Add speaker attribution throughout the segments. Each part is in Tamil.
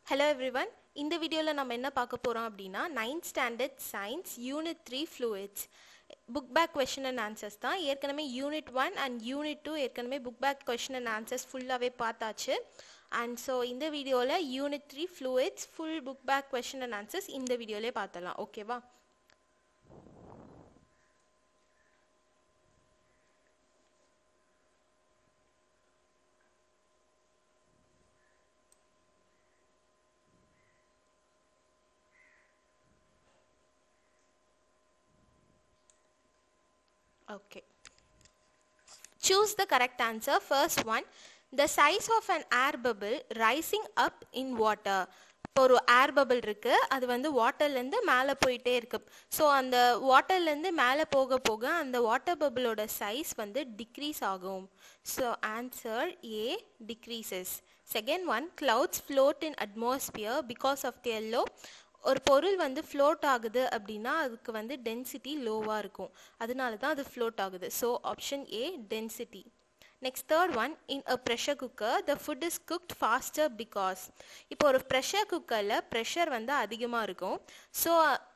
Speaker 1: ஹலோ எவ்ரிவன் இந்த வீடியோவில் நம்ம என்ன பார்க்க போகிறோம் அப்படின்னா ninth standard science unit three fluids book back question and answers தான் ஏற்கனவே unit one and unit two ஏற்கனவே book back question and answers ஃபுல்லாகவே பார்த்தாச்சு அண்ட் ஸோ இந்த வீடியோவில் unit three fluids full book back question and answers இந்த வீடியோலே பார்த்தலாம் ஓகேவா Okay. Choose the correct answer. First one, the size of an air bubble rising up in water. இப்போ ஒரு ஏர் பபிள் இருக்கு அது வந்து வாட்டர்லேருந்து மேலே போயிட்டே இருக்கு ஸோ அந்த வாட்டர்லேருந்து மேலே போக போக அந்த வாட்டர் பபிளோட சைஸ் வந்து டிக்ரீஸ் ஆகும் so answer A decreases second one clouds float in atmosphere because of the எல்லோ ஒரு பொருள் வந்து ஃப்ளோட் ஆகுது அப்படின்னா அதுக்கு வந்து டென்சிட்டி லோவாக இருக்கும் அதனால தான் அது ஃப்ளோட் ஆகுது so option A density next third one in a pressure cooker the food is cooked faster because இப்போ ஒரு ப்ரெஷர் குக்கரில் ப்ரெஷர் வந்து அதிகமாக இருக்கும் ஸோ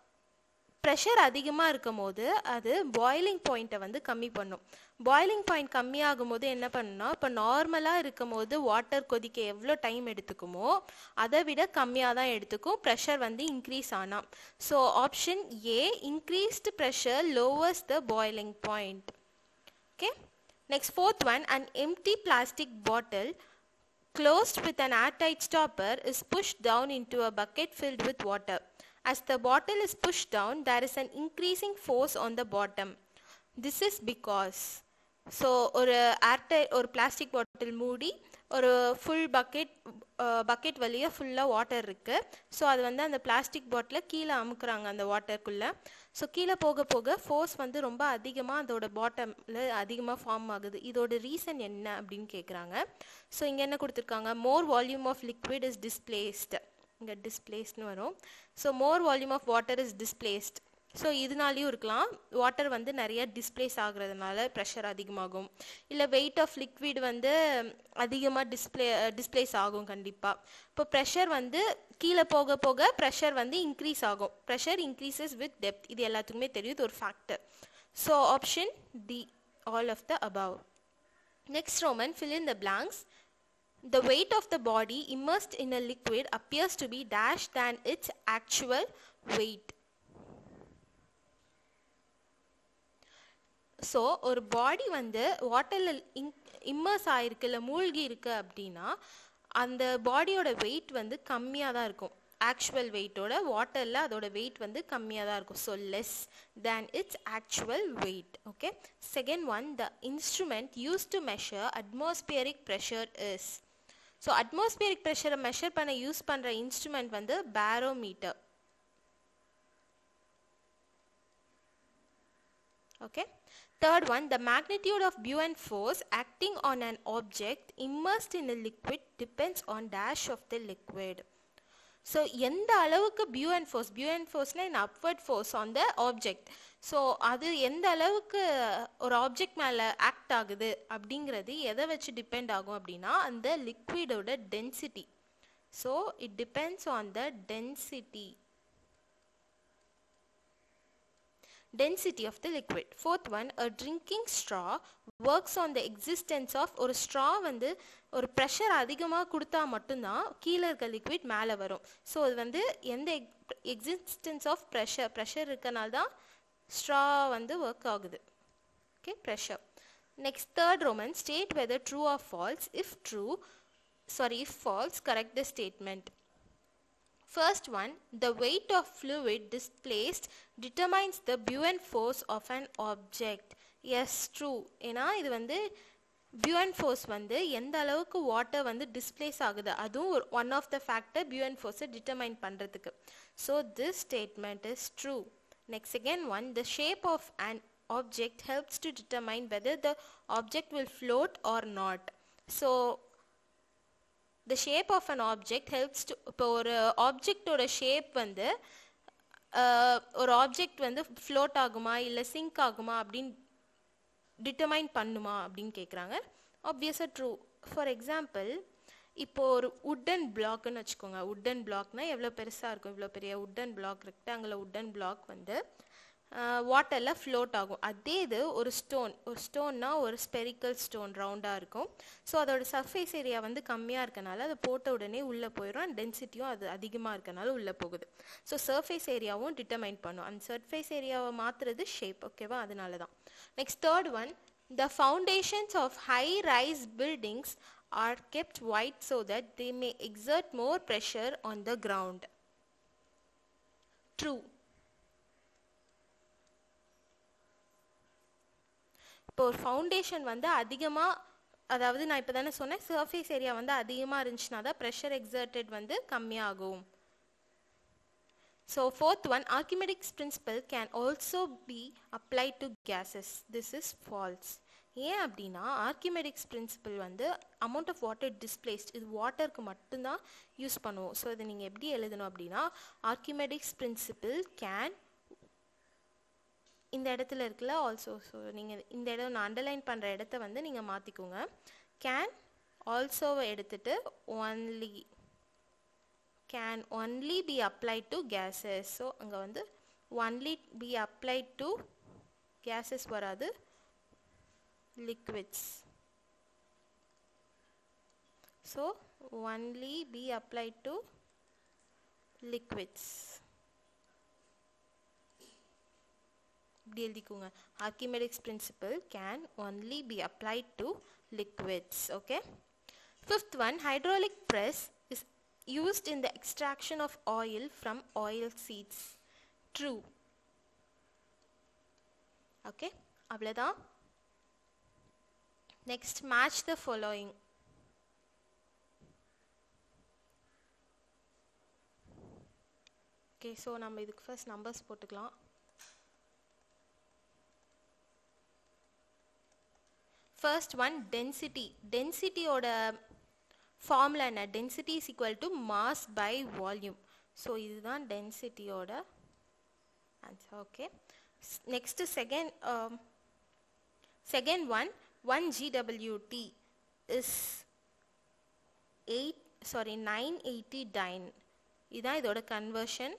Speaker 1: ப்ரெஷர் அதிகமாக இருக்கும் போது அது பாய்லிங் பாயிண்ட்டை வந்து கம்மி பண்ணும் பாய்லிங் பாயிண்ட் கம்மியாகும் போது என்ன பண்ணுன்னா இப்போ நார்மலாக இருக்கும் போது வாட்டர் கொதிக்க எவ்வளோ டைம் எடுத்துக்குமோ அதை விட கம்மியாக தான் எடுத்துக்கும் ப்ரெஷர் வந்து இன்க்ரீஸ் ஆனால் so option A increased pressure lowers the boiling point okay next fourth one an empty plastic bottle closed with an airtight stopper is pushed down into a bucket filled with water. As the bottle is pushed down, there is an increasing force on the bottom. This is because so ஒரு ஏர்டை ஒரு பிளாஸ்டிக் பாட்டில் மூடி ஒரு ஃபுல் பக்கெட் பக்கெட் வழியாக ஃபுல்லாக வாட்டர் இருக்குது ஸோ அது வந்து அந்த பிளாஸ்டிக் பாட்டிலை கீழே அமுக்குறாங்க அந்த வாட்டருக்குள்ளே ஸோ கீழே போக போக ஃபோர்ஸ் வந்து ரொம்ப அதிகமாக அதோட பாட்டமில் அதிகமாக ஃபார்ம் ஆகுது இதோட ரீசன் என்ன அப்படின்னு கேட்குறாங்க ஸோ இங்கே என்ன கொடுத்துருக்காங்க more volume of liquid is displaced இங்கே டிஸ்பிளேஸ்ட்னு வரும் so more volume of water is displaced so இதனாலையும் இருக்கலாம் வாட்டர் வந்து நிறைய டிஸ்பிளேஸ் ஆகுறதுனால ப்ரெஷர் அதிகமாகும் இல்லை வெயிட் ஆஃப் லிக்விட் வந்து அதிகமாக டிஸ்பிளே டிஸ்பிளேஸ் ஆகும் கண்டிப்பாக இப்போ ப்ரெஷர் வந்து கீழே போக போக ப்ரெஷர் வந்து இன்க்ரீஸ் ஆகும் ப்ரெஷர் இன்க்ரீசஸ் வித் டெப்த் இது எல்லாத்துக்குமே தெரியும் இது ஒரு factor so option D all of the above next roman fill in the blanks the weight of the body immersed in a liquid appears to be dash than its actual weight so ஒரு பாடி வந்து வாட்டரில் இன் இம்மர்ஸ் ஆயிருக்கு இல்லை மூழ்கி இருக்கு அப்படின்னா அந்த பாடியோட வெயிட் வந்து கம்மியாக தான் இருக்கும் ஆக்சுவல் வெயிட்டோட வாட்டரில் அதோட வெயிட் வந்து கம்மியாக தான் இருக்கும் so less than its actual weight okay second one the instrument use to measure atmospheric pressure is so atmospheric ப்ரெஷரை மெஷர் பண்ண யூஸ் பண்ணுற இன்ஸ்ட்ருமெண்ட் வந்து barometer okay third one the magnitude of buoyant force acting on an object immersed in a liquid depends on dash of the liquid so எந்த அளவுக்கு பியூஎன் ஃபோர்ஸ் பியூஎன் ஃபோர்ஸ்னால் in upward force on the object so அது எந்த அளவுக்கு ஒரு ஆப்ஜெக்ட் மேலே ஆக்ட் ஆகுது அப்படிங்கிறது எதை வச்சு டிபெண்ட் ஆகும் அப்படின்னா அந்த லிக்விடோட density so it depends on the density density of the liquid. Fourth one, a drinking straw works on the existence of ஒரு straw வந்து ஒரு ப்ரெஷர் அதிகமாக கொடுத்தா மட்டும்தான் கீழே இருக்க லிக்விட் மேலே வரும் ஸோ அது வந்து எந்த எக்ஸிஸ்டன்ஸ் ஆஃப் ப்ரெஷர் ப்ரெஷர் இருக்கனால தான் ஸ்ட்ரா வந்து ஒர்க் ஆகுது okay pressure next third roman state whether true or false if true sorry if false correct the statement First one, the weight of fluid displaced determines the buoyant force of an object. Yes, true. ஏன்னா இது வந்து பியூன் ஃபோர்ஸ் வந்து எந்த அளவுக்கு வாட்டர் வந்து டிஸ்பிளேஸ் ஆகுது அதுவும் ஒரு one of the factor buoyant ஃபோர்ஸை டிட்டர்மைன் பண்ணுறதுக்கு so this statement is true next second one the shape of an object helps to determine whether the object will float or not so the shape of an object helps to இப்போ ஒரு ஆப்ஜெக்டோட ஷேப் வந்து ஒரு ஆப்ஜெக்ட் வந்து ஃப்ளோட் ஆகுமா இல்லை சிங்க் ஆகுமா அப்படின்னு டிட்டர்மைன் பண்ணுமா அப்படின்னு கேட்குறாங்க ஆப்வியஸாக ட்ரூ ஃபார் எக்ஸாம்பிள் இப்போ ஒரு உட்டன் பிளாக்னு வச்சுக்கோங்க உட்டன் பிளாக்னா எவ்வளோ பெருசாக இருக்கும் இவ்வளோ பெரிய wooden block rectangle wooden block வந்து வாட்டரில் ஃப்ளோட் ஆகும் அதே இது ஒரு ஸ்டோன் ஒரு ஸ்டோன்னா ஒரு ஸ்பெரிக்கல் ஸ்டோன் ரவுண்டாக இருக்கும் ஸோ அதோட சர்ஃபேஸ் ஏரியா வந்து கம்மியாக இருக்கனால அதை போட்ட உடனே உள்ளே போயிடும் அண்ட் டென்சிட்டியும் அது அதிகமாக இருக்கனால உள்ளே போகுது ஸோ சர்ஃபேஸ் ஏரியாவும் டிட்டர்மைன் பண்ணும் அந்த சர்ஃபேஸ் ஏரியாவை மாற்றுறது ஷேப் ஓகேவா அதனால தான் next third one the foundations of high rise buildings are kept wide so that they may exert more pressure on the ground. True. இப்போ ஒரு ஃபவுண்டேஷன் வந்து அதிகமாக அதாவது நான் இப்போ தானே சொன்னேன் சர்ஃபேஸ் ஏரியா வந்து அதிகமாக இருந்துச்சுன்னா தான் ப்ரெஷர் எக்ஸர்டட் வந்து கம்மியாகும் so fourth one Archimedes principle can also be apply to cases this is false ஏன் அப்படின்னா ஆர்கிமெடிக்ஸ் பிரின்சிபல் வந்து அமௌண்ட் ஆஃப் வாட்டர் டிஸ்பிளேஸ்ட் இது வாட்டருக்கு மட்டும்தான் யூஸ் பண்ணுவோம் ஸோ இதை நீங்கள் எப்படி எழுதணும் அப்படின்னா ஆர்கிமெடிக்ஸ் பிரின்சிபல் கேன் இந்த இடத்துல இருக்குல்ல ஆல்சோ ஸோ நீங்கள் இந்த இடம் நான் அண்டர்லைன் பண்ணுற இடத்த வந்து நீங்கள் மாற்றிக்கோங்க கேன் ஆல்சோவை எடுத்துட்டு only can only be apply to cases so அங்கே வந்து only be apply to cases வராது liquids. So, only be applied to liquids. இப்படி எழுதிக்கோங்க Archimedes principle can only be applied to liquids okay fifth one hydraulic press is used in the extraction of oil from oil seeds true okay அவ்வளோதான் Next, match the following. Okay so நம்ம இதுக்கு ஃபர்ஸ்ட் நம்பர்ஸ் போட்டுக்கலாம் ஃபர்ஸ்ட் ஒன் டென்சிட்டி டென்சிட்டியோட ஃபார்முலா என்ன density is equal to mass by volume so இதுதான் டென்சிட்டியோட answer okay next second second one 1 GWT is 8 sorry 980 dyne இதான் இதோட conversion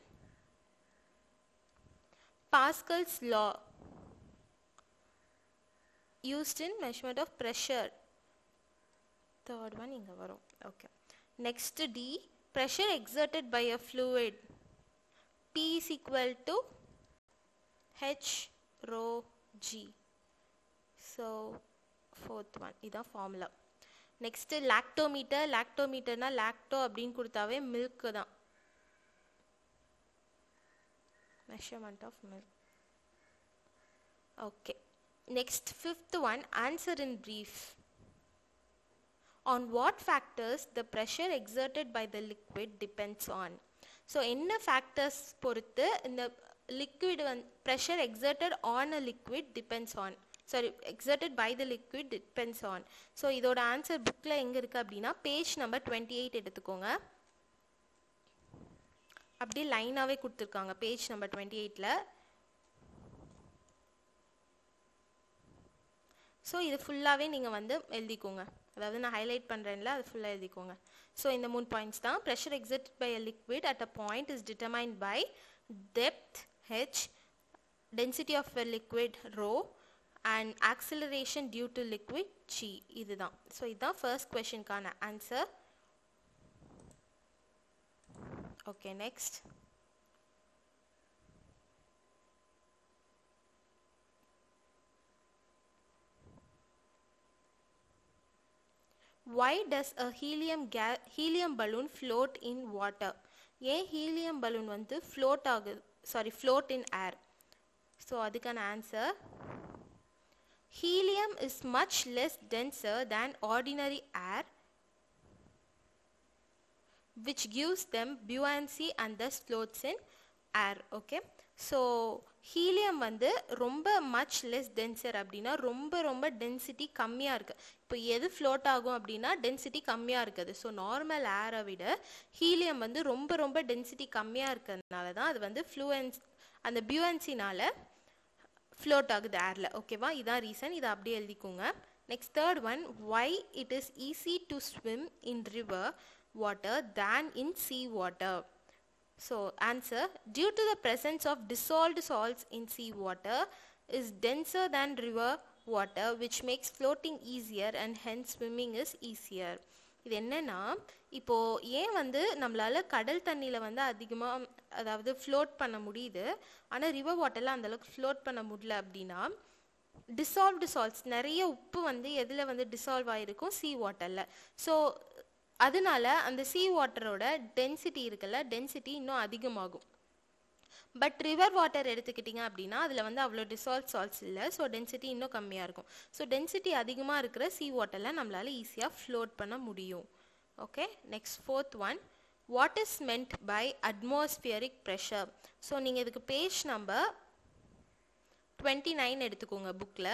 Speaker 1: Pascal's law used in measurement of pressure third one இங்க வரும் okay next D pressure exerted by a fluid P is equal to H rho G so fourth one இதான் ஃபார்முலா நெக்ஸ்ட்டு லாக்டோமீட்டர் லாக்டோமீட்டர்னா லாக்டோ அப்படின்னு கொடுத்தாவே மில்க்கு தான் measurement of milk okay next fifth one answer in brief on what factors the pressure exerted by the liquid depends on so என்ன ஃபேக்டர்ஸ் பொறுத்து இந்த லிக்விட் வந்து pressure exerted on a liquid depends on sorry exerted by the liquid depends on so இதோட ஆன்சர் புக்கில் எங்கே இருக்குது அப்படின்னா பேஜ் நம்பர் டுவெண்ட்டி எயிட் எடுத்துக்கோங்க அப்படியே லைனாகவே கொடுத்துருக்காங்க பேஜ் நம்பர் டுவெண்ட்டி எயிட்டில் ஸோ இது ஃபுல்லாகவே நீங்கள் வந்து எழுதிக்கோங்க அதாவது நான் ஹைலைட் பண்ணுறேன்ல அது ஃபுல்லாக எழுதிக்கோங்க ஸோ இந்த மூணு பாயிண்ட்ஸ் தான் pressure exit by a liquid at a point is determined by depth H density of a liquid rho and acceleration due to liquid C இதுதான் ஸோ இதுதான் ஃபர்ஸ்ட் கொஷனுக்கான answer okay next why does a helium ga- helium balloon float in water ஏன் ஹீலியம் பலூன் வந்து ஃப்ளோட் ஆகுது sorry float in air so அதுக்கான answer helium is much less denser than ordinary air which gives them buoyancy and thus floats in air okay so helium வந்து ரொம்ப மச் லெஸ் டென்சர் அப்படின்னா ரொம்ப ரொம்ப டென்சிட்டி கம்மியாக இருக்குது இப்போ எது ஃப்ளோட் ஆகும் அப்படின்னா டென்சிட்டி கம்மியாக இருக்குது ஸோ நார்மல் ஏரை விட ஹீலியம் வந்து ரொம்ப ரொம்ப டென்சிட்டி கம்மியாக இருக்கிறதுனால தான் அது வந்து ஃப்ளூயன்ஸ் அந்த பியூவன்சினால ஃப்ளோட் ஆகுது ஏரில் ஓகேவா இதான் ரீசன் இதை அப்படியே எழுதிக்கோங்க Next, third one, why it is easy to swim in river water than in sea water. So, answer due to the presence of dissolved salts in sea water is denser than river water which makes floating easier and hence swimming is easier. இது என்னன்னா இப்போ ஏன் வந்து நம்மளால கடல் தண்ணியில வந்து அதிகமா அதாவது ஃப்ளோட் பண்ண முடியுது ஆனா ரிவர் வாட்டர்ல அந்த அளவுக்கு ஃப்ளோட் பண்ண முடியல அப்படின்னா டிசால்வ்டு சால்ட்ஸ் நிறைய உப்பு வந்து எதில் வந்து டிசால்வ் ஆகிருக்கும் சீ வாட்டரில் ஸோ அதனால அந்த சீ வாட்டரோட டென்சிட்டி இருக்குல்ல டென்சிட்டி இன்னும் அதிகமாகும் பட் ரிவர் வாட்டர் எடுத்துக்கிட்டிங்க அப்படின்னா அதில் வந்து அவ்வளோ டிசால்வ் சால்ட்ஸ் இல்லை ஸோ டென்சிட்டி இன்னும் கம்மியாக இருக்கும் ஸோ டென்சிட்டி அதிகமாக இருக்கிற சீ வாட்டரில் நம்மளால் ஈஸியாக ஃப்ளோட் பண்ண முடியும் okay next fourth one what is meant by atmospheric pressure so நீங்கள் இதுக்கு பேஜ் நம்பர் டுவெண்ட்டி நைன் எடுத்துக்கோங்க புக்கில்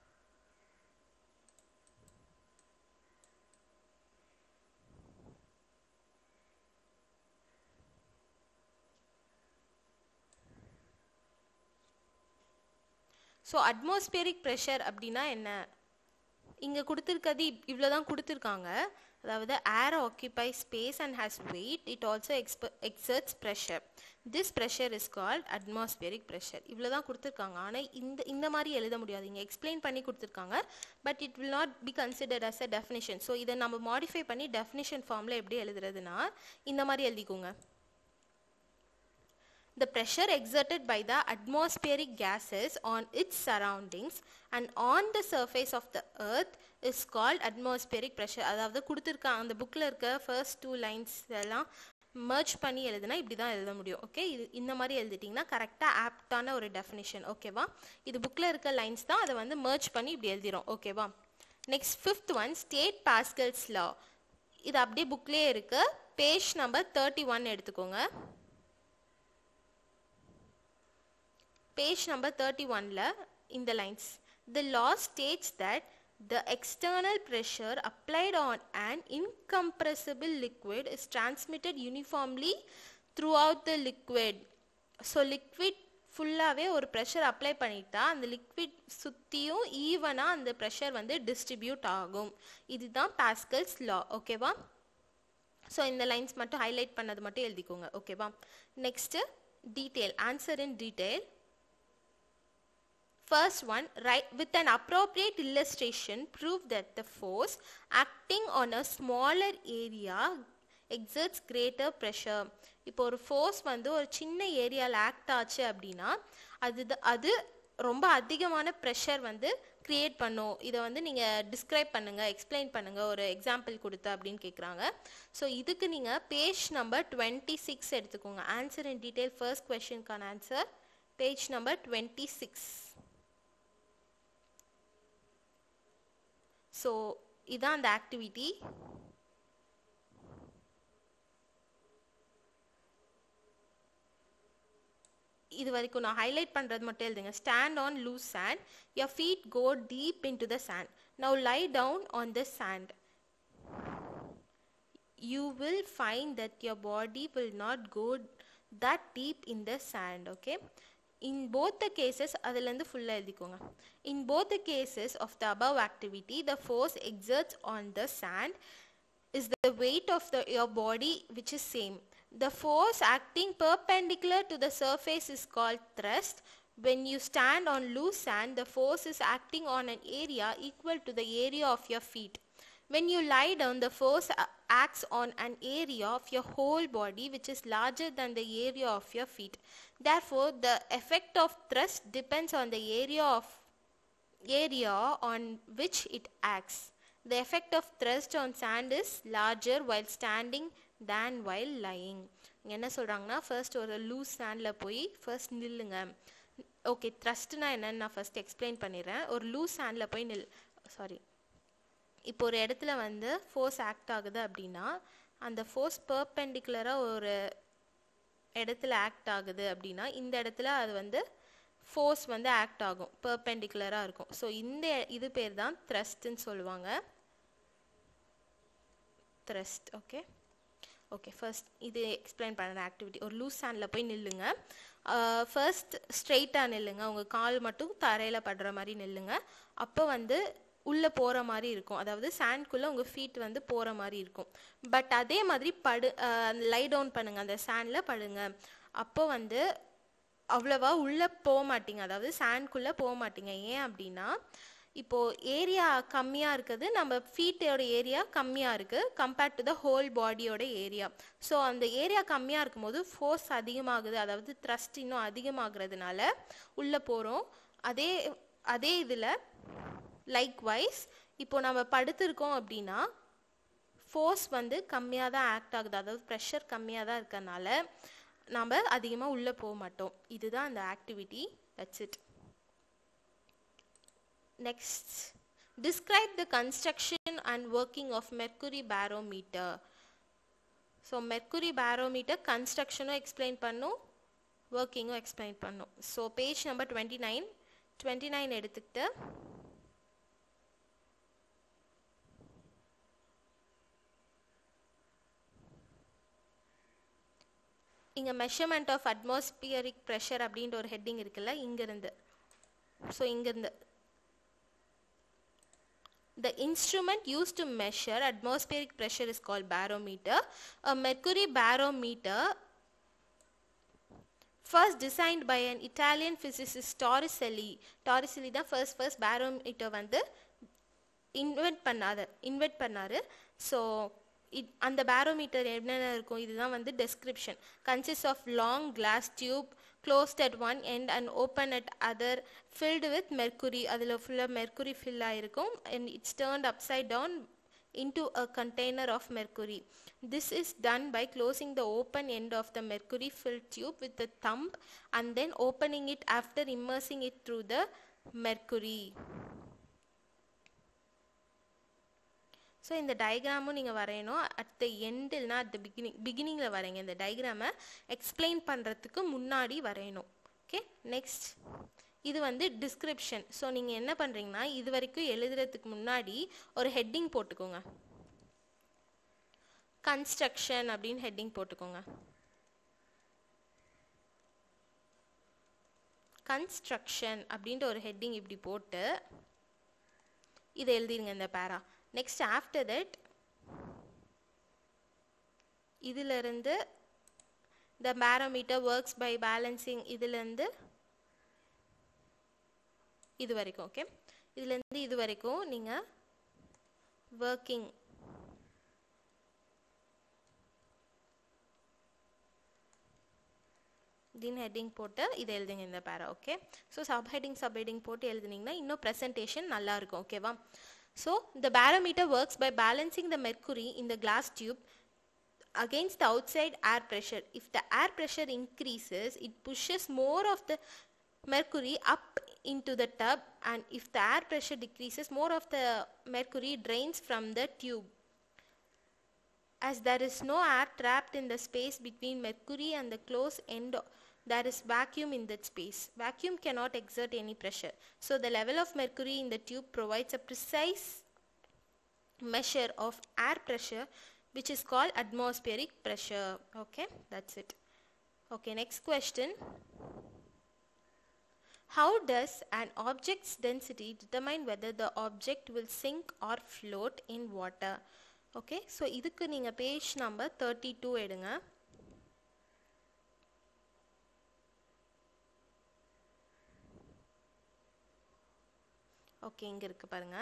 Speaker 1: ஸோ அட்மாஸ்பியரிக் ப்ரெஷர் அப்படின்னா என்ன இங்கே கொடுத்துருக்கிறது இவ்வளோ தான் கொடுத்துருக்காங்க அதாவது air occupy space and has weight it also எக்ஸ்ப exerts pressure this pressure is called atmospheric pressure இவ்வளோ தான் கொடுத்துருக்காங்க ஆனால் இந்த இந்த மாதிரி எழுத முடியாது இங்கே எக்ஸ்பிளைன் பண்ணி கொடுத்துருக்காங்க but it will not be considered as a definition so இதை நம்ம மாடிஃபை பண்ணி டெஃபினிஷன் ஃபார்மில் எப்படி எழுதுறதுனா இந்த மாதிரி எழுதிக்கோங்க the pressure exerted by the atmospheric gases on its surroundings and on the surface of the earth is called atmospheric pressure அதாவது கொடுத்துருக்காங்க அந்த புக்கில் இருக்க ஃபர்ஸ்ட் டூ லைன்ஸ் எல்லாம் மர்ஜ் பண்ணி எழுதுனா இப்படி தான் எழுத முடியும் ஓகே இது இந்த மாதிரி எழுதிட்டிங்கன்னா கரெக்டாக ஆப்டான ஒரு டெஃபினிஷன் ஓகேவா இது புக்கில் இருக்க லைன்ஸ் தான் அதை வந்து மர்ஜ் பண்ணி இப்படி எழுதிரும் ஓகேவா next fifth one state Pascal's law இது அப்படியே புக்லேயே இருக்கு பேஜ் நம்பர் தேர்ட்டி ஒன் எடுத்துக்கோங்க page number 31 in the lines the law states that the external pressure applied on an incompressible liquid is transmitted uniformly throughout the liquid so liquid ஃபுல்லாகவே ஒரு ப்ரெஷர் அப்ளை பண்ணிட்டா அந்த லிக்விட் சுற்றியும் ஈவனாக அந்த ப்ரெஷர் வந்து டிஸ்ட்ரிபியூட் ஆகும் இதுதான் பாஸ்கல்ஸ் லா ஓகேவா ஸோ இந்த லைன்ஸ் மட்டும் ஹைலைட் பண்ணது மட்டும் எழுதிக்கோங்க ஓகேவா next detail answer in detail First one, right, with an appropriate illustration, prove that the force acting on a smaller area exerts greater pressure. இப்போ ஒரு ஃபோர்ஸ் வந்து ஒரு சின்ன ஏரியாவில் ஆக்ட் ஆச்சு அப்படின்னா அது அது ரொம்ப அதிகமான ப்ரெஷர் வந்து கிரியேட் பண்ணும் இதை வந்து நீங்கள் டிஸ்கிரைப் பண்ணுங்கள் எக்ஸ்பிளைன் பண்ணுங்கள் ஒரு எக்ஸாம்பிள் கொடுத்து அப்படின்னு கேட்குறாங்க ஸோ இதுக்கு நீங்கள் பேஜ் நம்பர் டுவெண்ட்டி சிக்ஸ் எடுத்துக்கோங்க ஆன்சர் இன் டீட்டெயில் ஃபர்ஸ்ட் கொஷனுக்கான answer page number twenty six so இதான் அந்த ஆக்டிவிட்டி இது வரைக்கும் நான் ஹைலைட் பண்ணுறது மட்டும் எழுதுங்க stand on loose sand your feet go deep into the sand now lie down on the sand you will find that your body will not go that deep in the sand okay in both the cases அதுலேருந்து ஃபுல்லாக எழுதிக்கோங்க in both the cases of the above activity the force exerts on the sand is the weight of the your body which is same the force acting perpendicular to the surface is called thrust when you stand on loose sand the force is acting on an area equal to the area of your feet when you lie down, the force acts on an area of your whole body which is larger than the area of your feet. Therefore, the effect of thrust depends on the area of area on which it acts. The effect of thrust on sand is larger while standing than while lying. என்ன சொல்கிறாங்கன்னா ஃபர்ஸ்ட் ஒரு லூஸ் சாண்டில் போய் ஃபர்ஸ்ட் நில்லுங்க ஓகே த்ரஸ்ட்னா என்னன்னு நான் ஃபர்ஸ்ட் எக்ஸ்பிளைன் பண்ணிடுறேன் ஒரு லூஸ் சாண்டில் போய் நில் சாரி இப்போ ஒரு இடத்துல வந்து ஃபோர்ஸ் ஆக்ட் ஆகுது அப்படின்னா அந்த ஃபோர்ஸ் பர்பெண்டிகுலராக ஒரு இடத்துல ஆக்ட் ஆகுது அப்படின்னா இந்த இடத்துல அது வந்து ஃபோர்ஸ் வந்து ஆக்ட் ஆகும் பர்பெண்டிகுலராக இருக்கும் ஸோ இந்த இது பேர் தான் த்ரஸ்ட்னு சொல்லுவாங்க த்ரஸ்ட் ஓகே ஓகே ஃபர்ஸ்ட் இது எக்ஸ்பிளைன் பண்ணுற ஆக்டிவிட்டி ஒரு லூஸ் ஹேண்டில் போய் நில்லுங்க ஃபர்ஸ்ட் ஸ்ட்ரெயிட்டாக நில்லுங்க உங்கள் கால் மட்டும் தரையில் படுற மாதிரி நில்லுங்க அப்போ வந்து உள்ளே போகிற மாதிரி இருக்கும் அதாவது சாண்ட்குள்ளே உங்கள் ஃபீட் வந்து போகிற மாதிரி இருக்கும் பட் அதே மாதிரி படு லை டவுன் பண்ணுங்க அந்த சாண்டில் படுங்க அப்போ வந்து அவ்வளவா உள்ளே போக மாட்டீங்க அதாவது சாண்ட்குள்ளே போக மாட்டீங்க ஏன் அப்படின்னா இப்போ ஏரியா கம்மியாக இருக்குது நம்ம ஃபீட்டோட ஏரியா கம்மியாக இருக்குது கம்பேர்ட் டு த ஹோல் பாடியோட ஏரியா ஸோ அந்த ஏரியா கம்மியாக இருக்கும்போது ஃபோர்ஸ் அதிகமாகுது அதாவது த்ரஸ்ட் இன்னும் அதிகமாகிறதுனால உள்ளே போகிறோம் அதே அதே இதில் லைக் வைஸ் இப்போ நம்ம படுத்திருக்கோம் அப்படின்னா ஃபோர்ஸ் வந்து கம்மியாக தான் ஆக்ட் ஆகுது அதாவது ப்ரெஷர் கம்மியாக தான் இருக்கறனால நம்ம அதிகமாக உள்ளே போக மாட்டோம் இதுதான் அந்த activity that's it next describe the construction and working of mercury barometer so mercury barometer கன்ஸ்ட்ரக்ஷனும் எக்ஸ்பிளைன் பண்ணும் ஒர்க்கிங்கும் எக்ஸ்பிளைன் பண்ணும் so page number twenty nine twenty nine எடுத்துக்கிட்டு இங்கே மெஷர்மெண்ட் ஆஃப் அட்மாஸ்பியரிக் ப்ரெஷர் அப்படின்ற ஒரு ஹெட்டிங் இருக்குல்ல இங்கேருந்து ஸோ இங்கேருந்து The instrument used to measure atmospheric pressure is called barometer. A mercury barometer first designed by an Italian physicist Torricelli. Torricelli தான் first first barometer வந்து இன்வென்ட் பண்ணாரு இன்வென்ட் பண்ணாரு ஸோ அந்த பேரோமீட்டர் என்னென்ன இருக்கும் இதுதான் வந்து description consist of long glass tube closed at one end and open at other filled with mercury அதில் ஃபுல்லாக மெர்க்குரி ஃபில் ஆகிருக்கும் and it's turned upside down into a container of mercury. This is done by closing the open end of the mercury filled tube with the thumb and then opening it after immersing it through the mercury. So இந்த டயக்ராமும் நீங்கள் வரையணும் அட் த எண்டில்னா அட் த பிகினிங் பிகினிங்கில் வரைங்க இந்த டயக்ராமை எக்ஸ்பிளைன் பண்ணுறதுக்கு முன்னாடி வரையணும் ஓகே நெக்ஸ்ட் இது வந்து டிஸ்கிரிப்ஷன் ஸோ நீங்கள் என்ன பண்ணுறீங்கன்னா இது வரைக்கும் எழுதுறதுக்கு முன்னாடி ஒரு ஹெட்டிங் போட்டுக்கோங்க கன்ஸ்ட்ரக்ஷன் அப்படின்னு ஹெட்டிங் போட்டுக்கோங்க கன்ஸ்ட்ரக்ஷன் அப்படின்ற ஒரு ஹெட்டிங் இப்படி போட்டு இதை எழுதிருங்க இந்த பேரா நெக்ஸ்ட் ஆஃப்டர் தட் இதிலிருந்து the barometer works by balancing இதுலேருந்து இது வரைக்கும் ஓகே இதுலேருந்து இது வரைக்கும் நீங்கள் ஒர்க்கிங் தின் ஹெட்டிங் போட்டு இதை எழுதுங்க இந்த para okay so subheading subheading போட்டு எழுதுனீங்கன்னா இன்னும் ப்ரெசன்டேஷன் நல்லா இருக்கும் ஓகேவா ஸோ the barometer works by balancing the mercury in the glass tube against the outside air pressure. If the air pressure increases, it pushes more of the mercury up into the tub and if the air pressure decreases, more of the mercury drains from the tube. As there is no air trapped in the space between mercury and the closed end, there is vacuum in that space. Vacuum cannot exert any pressure. So the level of mercury in the tube provides a precise measure of air pressure which is called atmospheric pressure. Okay, that's it. Okay, next question. How does an object's density determine whether the object will sink or float in water? Okay so இதுக்கு நீங்கள் பேஜ் நம்பர் தேர்ட்டி டூ எடுங்க ஓகே இங்கே இருக்கு பாருங்க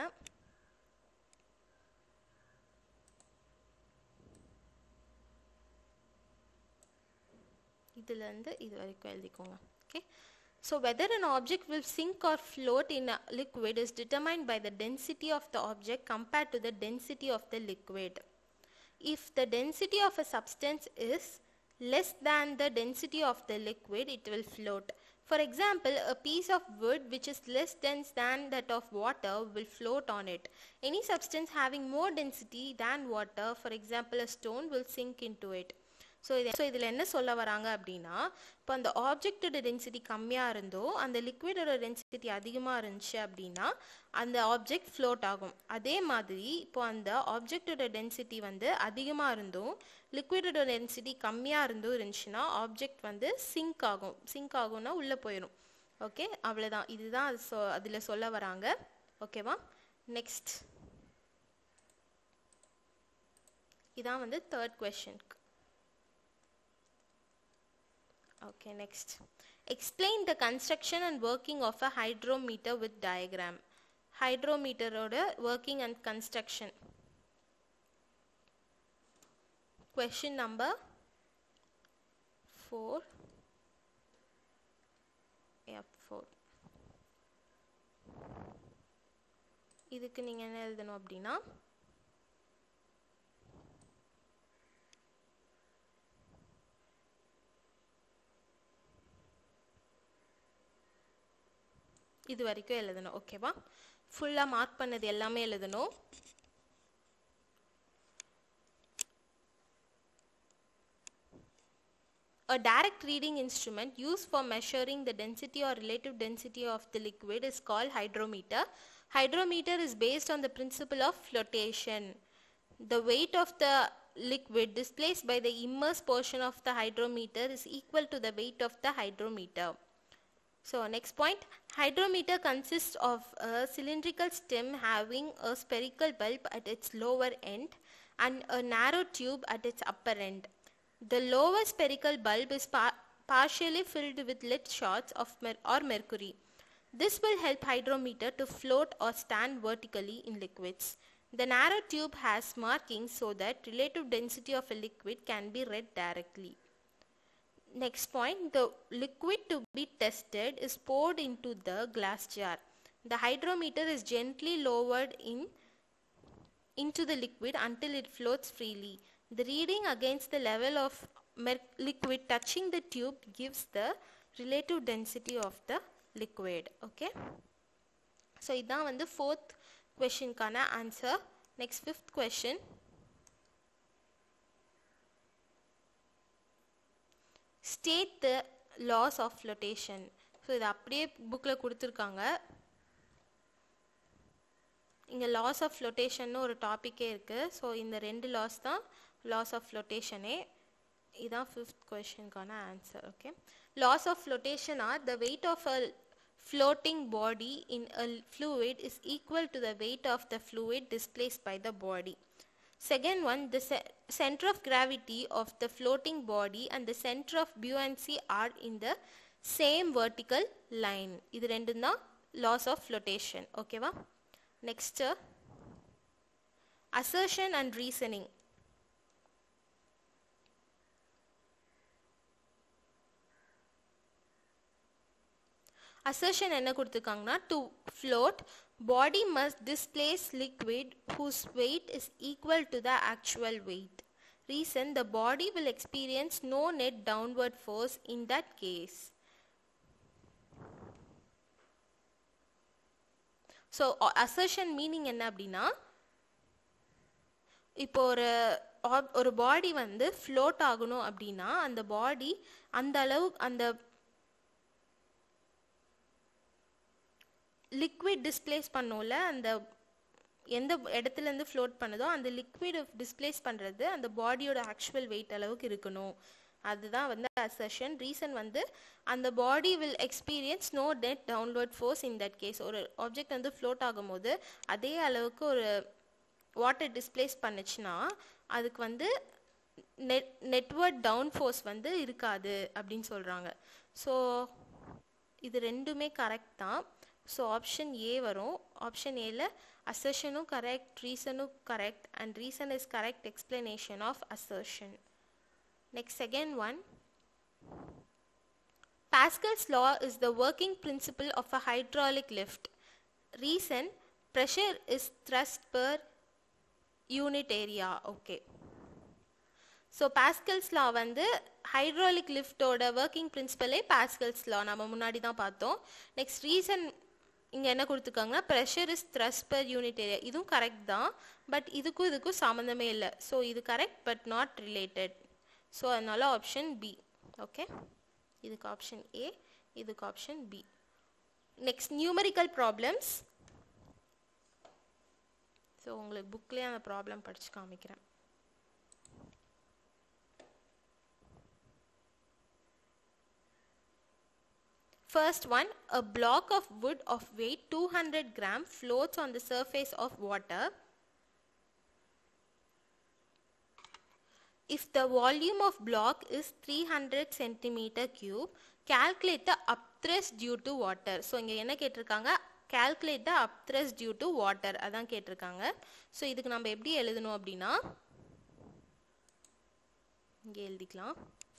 Speaker 1: இதுலேருந்து இது வரைக்கும் எழுதிக்கோங்க okay So whether an object will sink or float in a liquid is determined by the density of the object compared to the density of the liquid. If the density of a substance is less than the density of the liquid, it will float. For example, a piece of wood which is less dense than that of water will float on it. Any substance having more density than water, for example, a stone, will sink into it. So இது ஸோ இதில் என்ன சொல்ல வராங்க அப்படின்னா இப்போ அந்த ஆப்ஜெக்டோட டென்சிட்டி கம்மியாக இருந்தோ அந்த லிக்விடோட டென்சிட்டி அதிகமாக இருந்துச்சு அப்படின்னா அந்த ஆப்ஜெக்ட் ஃப்ளோட் ஆகும் அதே மாதிரி இப்போ அந்த ஆப்ஜெக்டோட டென்சிட்டி வந்து அதிகமாக இருந்தும் லிக்விடோட டென்சிட்டி கம்மியாக இருந்தும் இருந்துச்சுன்னா ஆப்ஜெக்ட் வந்து சிங்க் ஆகும் சிங்க் ஆகும்னா உள்ளே போயிடும் ஓகே அவ்வளோதான் இதுதான் அது சொ அதில் சொல்ல வராங்க ஓகேவா நெக்ஸ்ட் இதான் வந்து தேர்ட் கொஷனுக்கு Okay, next. Explain the construction and working of a hydrometer with diagram. Hydrometer ஓட working and construction. Question number 4. F4. இதுக்கு நீங்கள் என்ன எழுதணும் அப்படின்னா இது வரைக்கும் எழுதணும் ஓகேவா ஃபுல்லாக மார்க் பண்ணது எல்லாமே எழுதணும் A direct reading instrument used for measuring the density or relative density of the liquid is called hydrometer. Hydrometer is based on the principle of flotation. The weight of the liquid displaced by the immersed portion of the hydrometer is equal to the weight of the hydrometer. So next point, hydrometer consists of a cylindrical stem having a spherical bulb at its lower end and a narrow tube at its upper end. The lower spherical bulb is par- partially filled with lead shots of mer- or mercury. This will help hydrometer to float or stand vertically in liquids. The narrow tube has markings so that relative density of a liquid can be read directly. Next point, the liquid to be tested is poured into the glass jar. The hydrometer is gently lowered in into the liquid until it floats freely. The reading against the level of mer- liquid touching the tube gives the relative density of the liquid. Okay. So இதான் வந்து ஃபோர்த் கொஷினுக்கான answer next fifth question state the laws of flotation so இது அப்படியே புக்கில் கொடுத்துருக்காங்க இங்கே லாஸ் ஆஃப் ஃப்ளோட்டேஷன் ஒரு டாப்பிக்கே இருக்குது ஸோ இந்த ரெண்டு லாஸ் தான் லாஸ் ஆஃப் ஃப்ளோட்டேஷனே இதான் ஃபிஃப்த் கொஷனுக்கான answer okay laws of flotation are the weight of a floating body in a fluid is equal to the weight of the fluid displaced by the body. Second one, the ce- center of gravity of the floating body and the center of buoyancy are in the same vertical line. இது ரெண்டும் தான் laws of flotation. ஓகேவா next assertion and reasoning. assertion என்ன கொடுத்துருக்காங்கன்னா to float body must displace liquid whose weight is equal to the actual weight reason the body will experience no net downward force in that case so assertion meaning என்ன அப்படின்னா இப்போ ஒரு ob- ஒரு பாடி வந்து ஃப்ளோட் ஆகணும் அப்படின்னா அந்த பாடி அந்த அளவு அந்த லிக்விட் டிஸ்ப்ளேஸ் பண்ணோம்ல அந்த எந்த இடத்துல இருந்து ஃப்ளோட் பண்ணுதோ அந்த லிக்விட் டிஸ்ப்ளேஸ் பண்ணுறது அந்த பாடியோட ஆக்சுவல் வெயிட் அளவுக்கு இருக்கணும் அதுதான் வந்து அசர்ஷன் ரீசன் வந்து அந்த body will experience no net downward force in that case ஒரு ஆப்ஜெக்ட் வந்து ஃப்ளோட் ஆகும்போது அதே அளவுக்கு ஒரு வாட்டர் டிஸ்ப்ளேஸ் பண்ணுச்சுன்னா அதுக்கு வந்து நெட் நெட்வர்ட் டவுன் ஃபோர்ஸ் வந்து இருக்காது அப்படின்னு சொல்கிறாங்க ஸோ இது ரெண்டுமே கரெக்ட் தான் ஸோ ஆப்ஷன் ஏ வரும் ஆப்ஷன் ஏல அசர்ஷனும் கரெக்ட் ரீசனும் correct and reason is correct explanation of assertion next second one Pascal's law is the working principle of a hydraulic lift. Reason pressure is thrust per unit area. Okay. So Pascal's law வந்து ஹைட்ராலிக் லிஃப்டோட ஒர்க்கிங் பிரின்சிபலே பாஸ்கல்ஸ் லா நம்ம முன்னாடி தான் பார்த்தோம் நெக்ஸ்ட் ரீசன் இங்கே என்ன கொடுத்துருக்காங்கன்னா pressure is thrust per unit area இதுவும் கரெக்ட் தான் பட் இதுக்கும் இதுக்கும் சம்மந்தமே இல்லை ஸோ இது correct but not related so அதனால ஆப்ஷன் பி ஓகே இதுக்கு ஆப்ஷன் ஏ இதுக்கு option B next numerical problems so உங்களுக்கு புக்லேயே அந்த ப்ராப்ளம் படித்து காமிக்கிறேன் First one, a block of wood of weight 200 gram floats on the surface of water. If the volume of block is 300 centimeter cube, calculate the upthrust due to water. So இங்கே என்ன கேட்டிருக்காங்க calculate the upthrust due to water அதான் கேட்டிருக்காங்க ஸோ இதுக்கு நம்ம எப்படி எழுதணும் அப்படின்னா இங்கே எழுதிக்கலாம்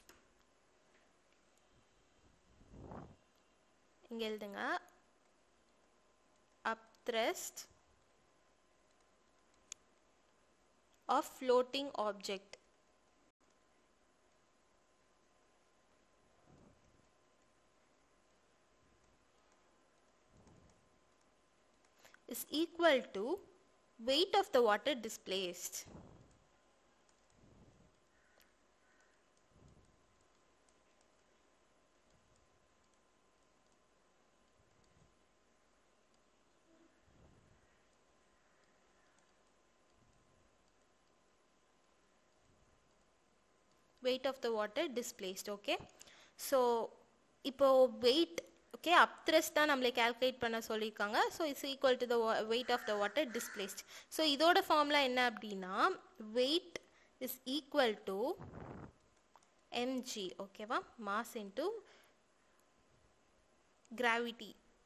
Speaker 1: இங்கே எழுதுங்க upthrust of floating object is equal to weight of the water displaced. weight of the water displaced okay so இப்போ weight ஓகே அப்த்ரஸ்ட் தான் நம்மளை கால்குலேட் பண்ண சொல்லியிருக்காங்க so it's equal to the weight of the water displaced so இதோட ஃபார்முலா என்ன அப்படின்னா weight is equal to mg ஓகேவா mass into gravity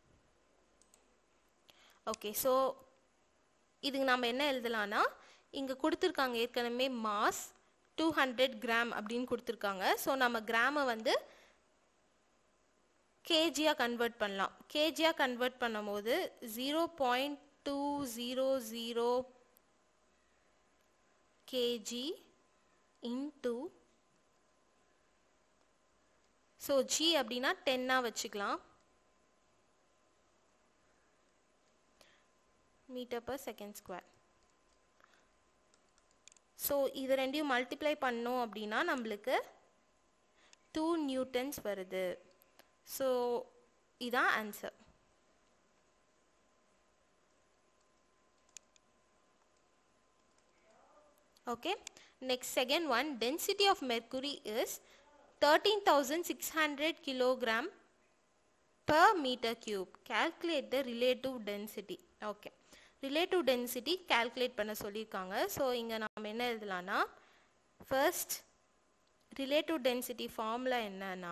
Speaker 1: okay so இதுக்கு நம்ம என்ன எழுதலாம்னா இங்கே கொடுத்துருக்காங்க ஏற்கனவே மாஸ் டூ ஹண்ட்ரட் கிராம் அப்படின்னு கொடுத்துருக்காங்க ஸோ நம்ம கிராமை வந்து கேஜியாக கன்வெர்ட் பண்ணலாம் கேஜியாக கன்வெர்ட் பண்ணும்போது zero point two zero zero kg into so g அப்படின்னா டென்னாக வச்சுக்கலாம் metre per second square so இது ரெண்டையும் மல்டிப்ளை பண்ணோம் அப்படின்னா நம்மளுக்கு டூ நியூட்டன்ஸ் வருது ஸோ இதான் answer okay next second one density of mercury is 13600 kilogram per meter cube calculate the relative density okay relative density calculate பண்ண சொல்லியிருக்காங்க ஸோ இங்கே நம்ம என்ன எழுதலாம்னா first relative density formula என்னன்னா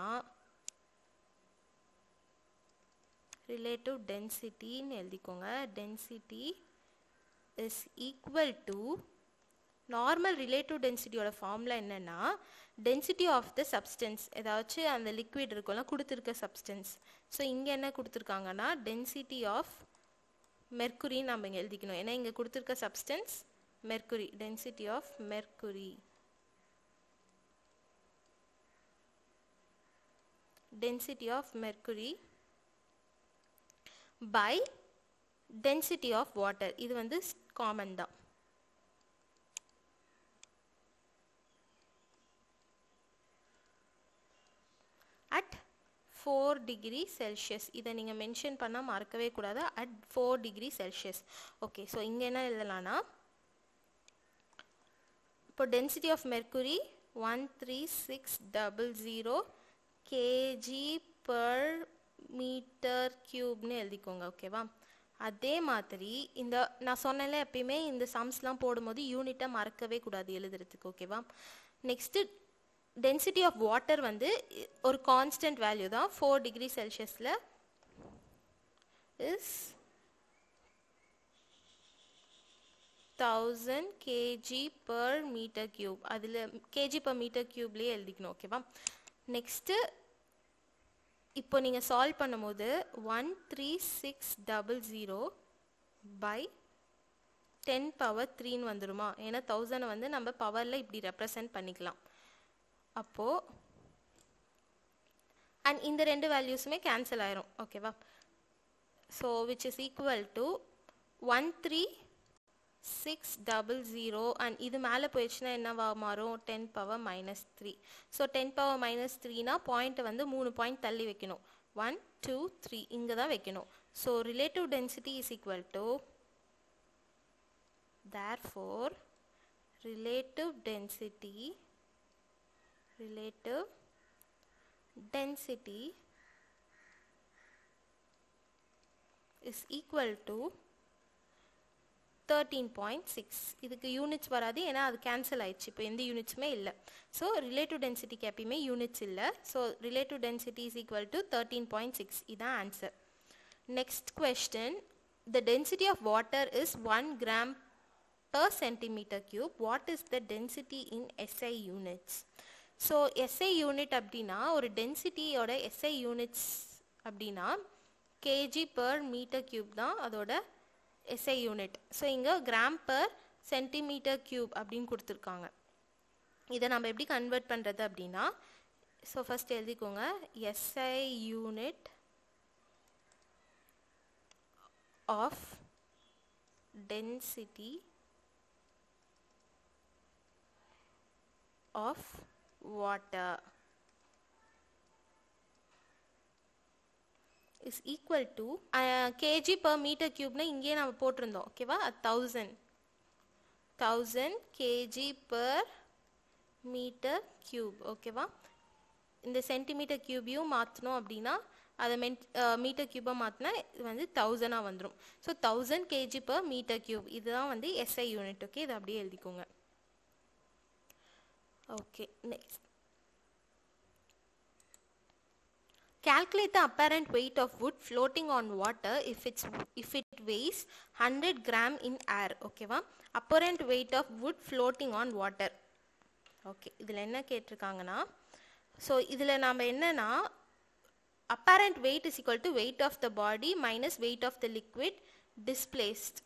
Speaker 1: relative density ன்னு எழுதிக்கோங்க density is equal to normal relative டென்சிட்டியோட ஃபார்முலா என்னென்னா டென்சிட்டி ஆஃப் த சப்ஸ்டன்ஸ் ஏதாச்சும் அந்த லிக்விட் இருக்கும்ல கொடுத்துருக்க சப்ஸ்டன்ஸ் ஸோ இங்கே என்ன கொடுத்துருக்காங்கன்னா டென்சிட்டி ஆஃப் மெர்க்குரி நம்ம இங்கே எழுதிக்கணும் ஏன்னா இங்கே கொடுத்துருக்க substance mercury density of mercury density of mercury by density of water இது வந்து காமன் தான் அட் ஃபோர் டிகிரி செல்சியஸ் இதை நீங்கள் மென்ஷன் பண்ணால் மறக்கவே கூடாது at four degree Celsius okay so இங்கே என்ன எழுதலாம்னா இப்போ density of mercury one three six double zero kg per metre கியூப்னு எழுதிக்கோங்க ஓகேவா அதே மாதிரி இந்த நான் சொன்னேன்ல எப்பயுமே இந்த சம்ஸ்லாம் போடும்போது யூனிட்டை மறக்கவே கூடாது எழுதுறதுக்கு ஓகேவா நெக்ஸ்ட்டு டென்சிட்டி ஆஃப் வாட்டர் வந்து ஒரு கான்ஸ்டன்ட் வேல்யூ தான் ஃபோர் டிகிரி செல்சியஸில் is thousand kg per metre cube அதில் கேஜி பர் மீட்டர் கியூப்லேயே எழுதிக்கணும் ஓகேவா நெக்ஸ்ட்டு இப்போ நீங்கள் சால்வ் பண்ணும்போது one three six double zero by ten power த்ரீன்னு வந்துருமா ஏன்னா தௌசண்டை வந்து நம்ம பவரில் இப்படி ரெப்ரசன்ட் பண்ணிக்கலாம் அப்போது அண்ட் இந்த ரெண்டு வேல்யூஸுமே கேன்சல் ஆயிரும் ஓகேவா so which is equal to one three six double zero and இது மேலே போயிடுச்சுன்னா என்னவா மாறும் ten power minus three so ten power minus த்ரீனா பாயிண்ட்டை வந்து மூணு பாயிண்ட் தள்ளி வைக்கணும் ஒன் டூ த்ரீ இங்கே தான் வைக்கணும் so relative density is equal to therefore relative density relative density is equal to thirteen point six இதுக்கு யூனிட்ஸ் வராது ஏன்னா அது கேன்சல் ஆயிடுச்சு இப்போ எந்த யூனிட்ஸுமே இல்லை ஸோ ரிலேட்டிவ் டென்சிட்டிக்கு எப்பயுமே யூனிட்ஸ் இல்லை so relative density is equal to thirteen point six இதான் answer next question the density of water is one gram per centimeter cube what is the density in SI units so SI unit அப்படின்னா ஒரு டென்சிட்டியோட எஸ்ஐ யூனிட்ஸ் அப்படின்னா கேஜி பர் மீட்டர் கியூப் தான் அதோட எஸ்ஐ யூனிட் ஸோ இங்கே கிராம் பர் சென்டிமீட்டர் கியூப் அப்படின்னு கொடுத்துருக்காங்க இதை நம்ம எப்படி கன்வெர்ட் பண்ணுறது அப்படின்னா ஸோ ஃபஸ்ட் எழுதிக்கோங்க SI unit of density of water is equal to uh, kg per meter cube னா இங்கேயே நம்ம போட்டிருந்தோம் ஓகேவா thousand thousand kg per metre cube ஓகேவா இந்த சென்டிமீட்டர் கியூபையும் மாற்றணும் அப்படின்னா அதை மென் மீட்டர் கியூபாக மாற்றினா இது வந்து தௌசண்டாக வந்துடும் so thousand kg per metre cube இதுதான் வந்து எஸ்ஐ யூனிட் ஓகே இதை அப்படியே எழுதிக்கோங்க okay next Calculate the apparent weight of wood floating on water if it's if it weighs 100 gram in air ஓகேவா apparent weight of wood floating on water okay இதில் என்ன கேட்டிருக்காங்கன்னா ஸோ இதில் நாம் என்னன்னா apparent weight is equal to weight of the body minus weight of the liquid displaced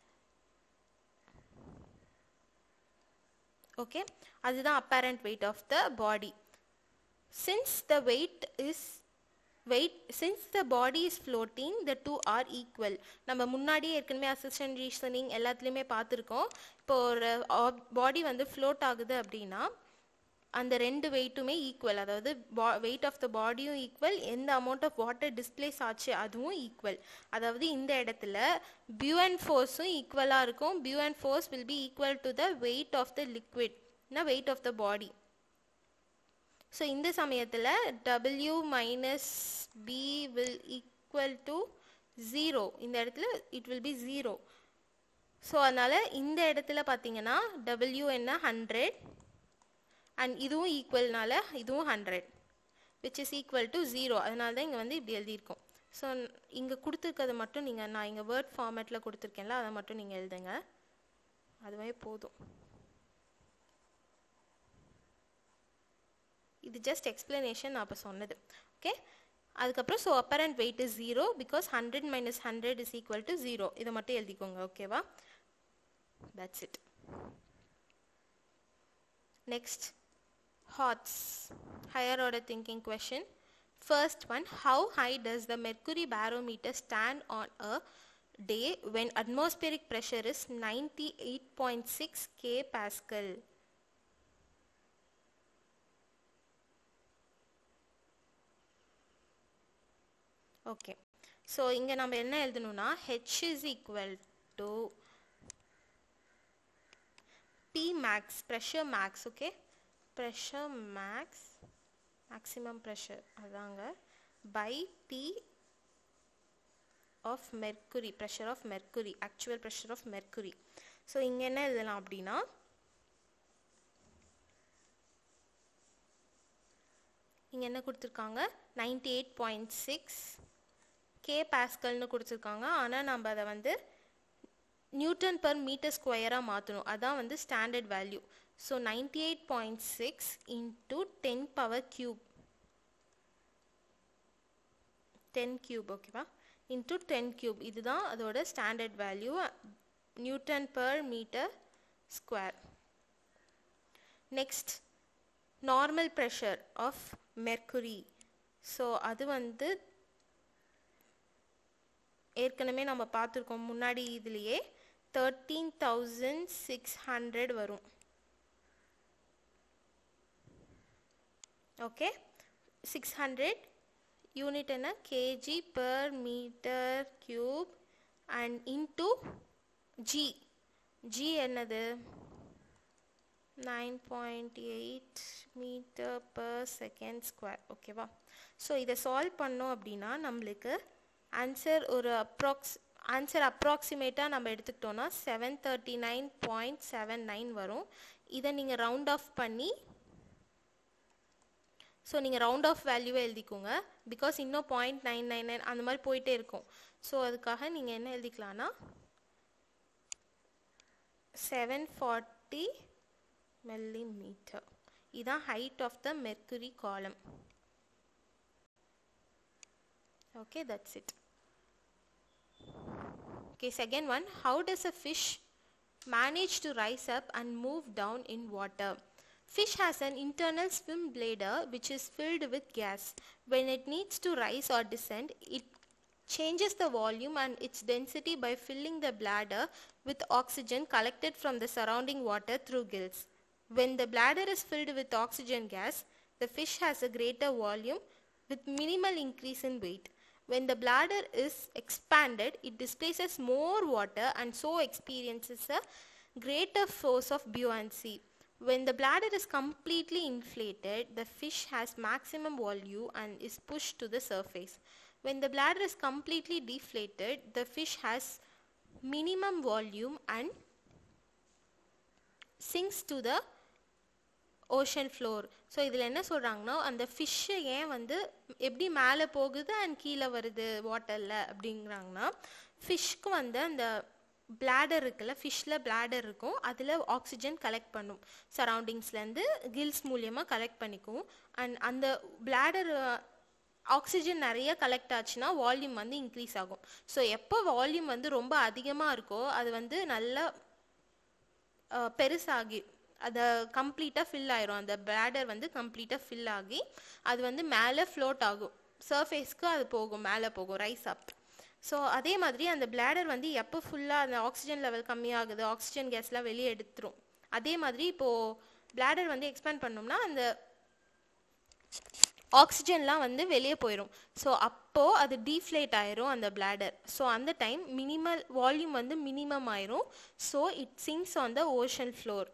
Speaker 1: okay அதுதான் apparent weight of the body since the weight is weight since the body is floating the two are equal நம்ம முன்னாடியே ஏற்கனவே அசிஸ்டன்ட் ரீசனிங் எல்லாத்துலேயுமே பார்த்துருக்கோம் இப்போ ஒரு பாடி வந்து ஃப்ளோட் ஆகுது அப்படின்னா அந்த ரெண்டு வெயிட்டுமே ஈக்குவல் அதாவது வெயிட் ஆஃப் த பாடியும் ஈக்குவல் எந்த அமௌண்ட் ஆஃப் வாட்டர் டிஸ்பிளேஸ் ஆச்சு அதுவும் ஈக்குவல் அதாவது இந்த இடத்துல பியூ அண்ட் ஃபோர்ஸும் ஈக்குவலாக இருக்கும் buoyant force will be equal to the weight of the லிக்விட்னா weight of the body so இந்த சமயத்தில் W minus B will equal to zero இந்த இடத்துல it will be zero so அதனால் இந்த இடத்துல பார்த்தீங்கன்னா டபிள்யூ என்ன ஹண்ட்ரட் அண்ட் இதுவும் ஈக்குவல்னால இதுவும் hundred which is equal to zero அதனால தான் இங்கே வந்து இப்படி எழுதியிருக்கோம் ஸோ இங்கே கொடுத்துருக்கறது மட்டும் நீங்கள் நான் இங்கே வேர்ட் ஃபார்மேட்டில் கொடுத்துருக்கேன்ல அதை மட்டும் நீங்கள் எழுதுங்க அதுவே போதும் இது ஜஸ்ட் எக்ஸ்பிளனேஷன் நான் இப்போ சொன்னது ஓகே அதுக்கப்புறம் so apparent weight is zero because hundred minus hundred is equal to zero இதை மட்டும் எழுதிக்கோங்க ஓகேவா that's it next HOTS, higher order thinking question. First one, how high does the mercury barometer stand on a day when atmospheric pressure is 98.6 K Pascal? Okay so இங்கே நம்ம என்ன எழுதணும்னா H is equal to P max pressure max okay pressure max maximum pressure அதாங்க by P of mercury pressure of mercury actual pressure of mercury so இங்கே என்ன எழுதலாம் அப்படின்னா இங்கே என்ன கொடுத்துருக்காங்க ninety eight point six K பாஸ்கல்னு கொடுத்துருக்காங்க ஆனால் நம்ம அதை வந்து நியூட்டன் பர் மீட்டர் ஸ்கொயராக மாற்றணும் அதான் வந்து standard value so ninety eight point six into ten power cube ten cube ஓகேவா இன்ட்டு டென் கியூப் இதுதான் அதோட standard value newton per metre square next normal pressure of mercury so அது வந்து ஏற்கனவே நம்ம பார்த்துருக்கோம் முன்னாடி இதுலேயே தேர்ட்டீன் தௌசண்ட் சிக்ஸ் ஹண்ட்ரட் வரும் ஓகே சிக்ஸ் ஹண்ட்ரட் யூனிட் என்ன kg per metre cube and into g g என்னது nine point eight metre per second square ஓகேவா ஸோ இதை சால்வ் பண்ணோம் அப்படின்னா நம்மளுக்கு ஆன்சர் ஒரு அப்ராக்ஸ் ஆன்சர் அப்ராக்சிமேட்டாக நம்ம எடுத்துக்கிட்டோன்னா seven thirty nine point seven nine வரும் இதை நீங்கள் ரவுண்ட் ஆஃப் பண்ணி ஸோ நீங்கள் ரவுண்ட் ஆஃப் வேல்யூவை எழுதிக்கோங்க பிகாஸ் இன்னும் பாயிண்ட் நைன் நைன் நைன் அந்த மாதிரி போயிட்டே இருக்கும் ஸோ அதுக்காக நீங்கள் என்ன எழுதிக்கலாம்னா செவன் ஃபார்ட்டி மில்லிமீட்டர் இதான் height of the mercury column okay that's it okay second one how does a fish manage to rise up and move down in water fish has an internal swim bladder which is filled with gas when it needs to rise or descend it changes the volume and its density by filling the bladder with oxygen collected from the surrounding water through gills when the bladder is filled with oxygen gas the fish has a greater volume with minimal increase in weight when the bladder is expanded, it displaces more water and so experiences a greater force of buoyancy. When the bladder is completely inflated, the fish has maximum volume and is pushed to the surface. When the bladder is completely deflated, the fish has minimum volume and sinks to the ocean floor so இதில் என்ன சொல்கிறாங்கன்னா அந்த ஃபிஷ்ஷை ஏன் வந்து எப்படி மேலே போகுது அண்ட் கீழே வருது வாட்டரில் அப்படிங்கிறாங்கன்னா ஃபிஷ்க்கு வந்து அந்த பிளாடர் இருக்குல்ல ஃபிஷ்ஷில் பிளாடர் இருக்கும் அதில் ஆக்சிஜன் கலெக்ட் பண்ணும் சரௌண்டிங்ஸ்லேருந்து கில்ஸ் மூலியமாக கலெக்ட் பண்ணிக்கும் அண்ட் அந்த பிளாடர் ஆக்சிஜன் நிறைய கலெக்ட் ஆச்சுன்னா வால்யூம் வந்து இன்க்ரீஸ் ஆகும் ஸோ எப்போ வால்யூம் வந்து ரொம்ப அதிகமாக இருக்கோ அது வந்து நல்லா அஹ், பெருசாகி அதை கம்ப்ளீட்டாக ஃபில் ஆயிரும் அந்த பிளாடர் வந்து கம்ப்ளீட்டாக ஃபில் ஆகி அது வந்து மேலே ஃப்ளோட் ஆகும் சர்ஃபேஸ்க்கு அது போகும் மேலே போகும் ரைஸ் அப் ஸோ அதே மாதிரி அந்த பிளாடர் வந்து எப்போ ஃபுல்லாக அந்த ஆக்சிஜன் லெவல் கம்மியாகுது ஆக்சிஜன் கேஸ்லாம் வெளியே எடுத்துரும் அதே மாதிரி இப்போது பிளாடர் வந்து எக்ஸ்பேண்ட் பண்ணோம்னா அந்த ஆக்சிஜன்லாம் வந்து வெளியே போயிடும் ஸோ அப்போது அது டீஃப்ளேட் ஆயிரும் அந்த பிளாடர் ஸோ அந்த டைம் மினிமல் வால்யூம் வந்து மினிமம் ஆயிரும் so it sinks on the ocean floor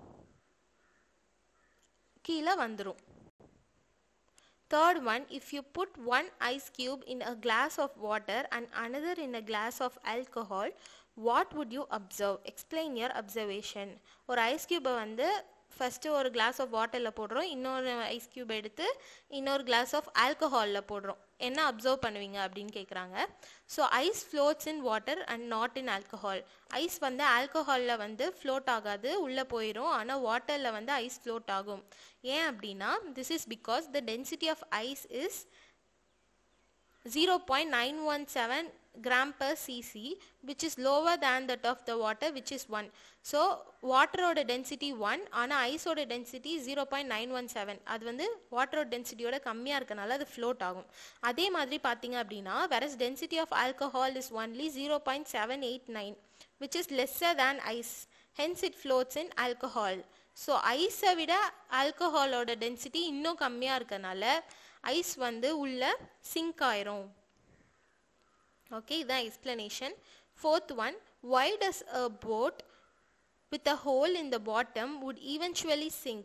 Speaker 1: கீழே வந்துடும் Third one, if you put one ice cube in a glass of water and another in a glass of alcohol, what would you observe? Explain your observation. ஒரு ஐஸ் கியூபை வந்து ஃபஸ்ட்டு ஒரு கிளாஸ் ஆஃப் வாட்டரில் போடுறோம் இன்னொரு ஐஸ் கியூப் எடுத்து இன்னொரு கிளாஸ் ஆஃப் ஆல்கஹாலில் போடுறோம் என்ன அப்சர்வ் பண்ணுவீங்க அப்படின்னு கேட்குறாங்க so ice floats in water and not in alcohol ice வந்து ஆல்கஹாலில் வந்து ஃப்ளோட் ஆகாது உள்ளே போயிடும் ஆனால் வாட்டரில் வந்து ஐஸ் ஃப்ளோட் ஆகும் ஏன் அப்படின்னா this is because the density of ice is zero point nine one seven gram per cc which is lower than that of the water which is 1 so வாட்டரோட டென்சிட்டி ஒன் ஆனால் ஐஸோட density zero point nine one seven அது வந்து வாட்டரோட டென்சிட்டியோட கம்மியாக இருக்கனால அது ஃப்ளோட் ஆகும் அதே மாதிரி பார்த்தீங்க அப்படின்னா whereas density of alcohol is only zero point seven eight nine which is lesser than ice hence it floats in alcohol so ஐஸை விட ஆல்கஹாலோட டென்சிட்டி இன்னும் கம்மியாக இருக்கனால ஐஸ் வந்து உள்ள சிங்க் ஆயிரும் ஓகே இதான் explanation fourth one why does a boat with a hole in the bottom would eventually sink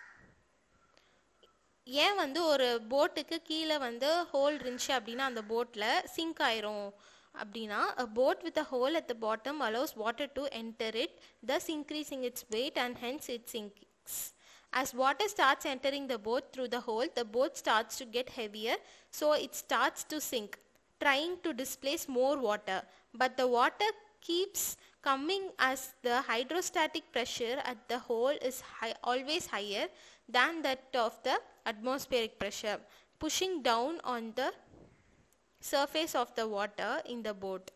Speaker 1: ஏன் வந்து ஒரு போட்டுக்கு கீழே வந்து ஹோல் இருந்துச்சு அப்படின்னா அந்த போட்டில் சிங்க் ஆயிரும் அப்படின்னா a boat with a hole at the bottom allows water to enter it thus increasing its weight and hence it sinks as water starts entering the boat through the hole the boat starts to get heavier so it starts to sink trying to displace more water but the water keeps coming as the hydrostatic pressure at the hole is high, always higher than that of the atmospheric pressure pushing down on the surface of the water in the boat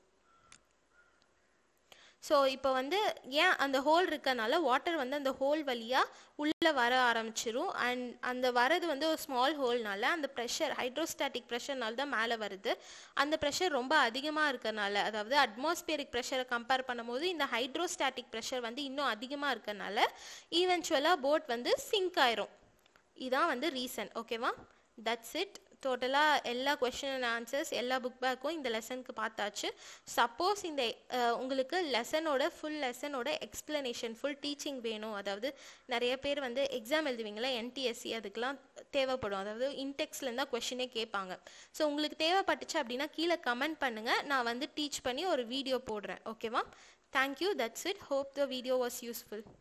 Speaker 1: so இப்போ வந்து ஏன் அந்த ஹோல் இருக்கனால வாட்டர் வந்து அந்த ஹோல் வழியாக உள்ளே வர ஆரம்பிச்சிரும் அண்ட் அந்த வரது வந்து ஒரு ஸ்மால் ஹோல்னால அந்த ப்ரெஷர் ஹைட்ரோஸ்டாட்டிக் ப்ரெஷர்னால தான் மேலே வருது அந்த ப்ரெஷர் ரொம்ப அதிகமாக இருக்கனால அதாவது அட்மாஸ்பியரிக் ப்ரெஷரை கம்பேர் பண்ணும்போது இந்த ஹைட்ரோஸ்டாட்டிக் ப்ரெஷர் வந்து இன்னும் அதிகமாக இருக்கனால ஈவென்ச்சுவலாக போட் வந்து சிங்க் ஆயிரும் இதான் வந்து ரீசன் ஓகேவா தட்ஸ் இட் டோட்டலாக எல்லா கொஷின் அண்ட் ஆன்சர்ஸ் எல்லா புக் பேக்கும் இந்த லெசனுக்கு பார்த்தாச்சு சப்போஸ் இந்த அஹ், உங்களுக்கு லெசனோட ஃபுல் லெசனோட எக்ஸ்பிளனேஷன் ஃபுல் டீச்சிங் வேணும் அதாவது நிறைய பேர் வந்து எக்ஸாம் எழுதுவீங்களா என்டிஎஸ்சி அதுக்கெலாம் தேவைப்படும் அதாவது இன்டெக்ஸ்லேருந்து தான் கொஷினே கேட்பாங்க ஸோ உங்களுக்கு தேவைப்பட்டுச்சு அப்படின்னா கீழே கமெண்ட் பண்ணுங்கள் நான் வந்து டீச் பண்ணி ஒரு வீடியோ போடுறேன் ஓகேவா thank you that's it hope the video was useful